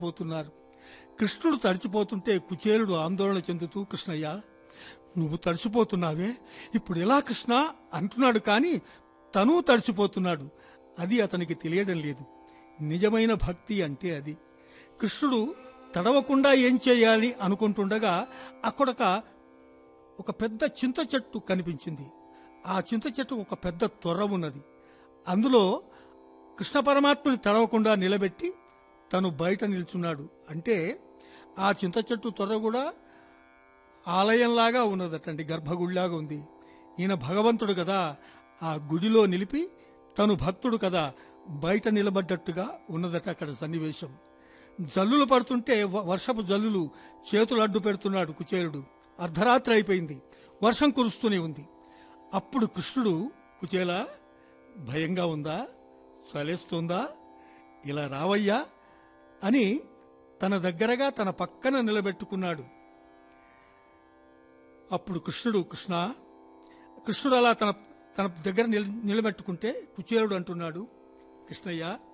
పోతున్నారు కృష్ణుడు తడిచిపోతుంటే కుచేలుడు ఆందోళన చెందుతూ కృష్ణయ్య నువ్వు తడిసిపోతున్నావే ఇప్పుడు ఎలా కృష్ణ అంటున్నాడు కానీ తను తడిసిపోతున్నాడు అది అతనికి తెలియడం లేదు నిజమైన భక్తి అంటే అది కృష్ణుడు తడవకుండా ఏం చేయాలి అనుకుంటుండగా అక్కడొక ఒక పెద్ద చింత చెట్టు కనిపించింది ఆ చింత చెట్టు ఒక పెద్ద తొర్ర ఉన్నది అందులో కృష్ణ పరమాత్మని తడవకుండా నిలబెట్టి తను బయట నిల్చున్నాడు అంటే ఆ చింత చెట్టు తొర్ర కూడా ఆలయంలాగా ఉన్నదటండి గర్భగుడిలాగా ఉంది ఈయన భగవంతుడు కదా ఆ గుడిలో నిలిపి తను భక్తుడు కదా బయట నిలబడ్డట్టుగా ఉన్నదట అక్కడ సన్నివేశం జల్లులు పడుతుంటే వ- వర్షపు జల్లులు చేతులు అడ్డు పెడుతున్నాడు కుచేలుడు అర్ధరాత్రి అయిపోయింది వర్షం కురుస్తూనే ఉంది అప్పుడు కృష్ణుడు కుచేల భయంగా ఉందా చలేస్తుందా ఇలా రావయ్యా అని తన దగ్గరగా తన పక్కన నిలబెట్టుకున్నాడు అప్పుడు కృష్ణుడు కృష్ణ కృష్ణుడు అలా తన తన దగ్గర నిల నిలబెట్టుకుంటే కుచేలుడు అంటున్నాడు కృష్ణయ్య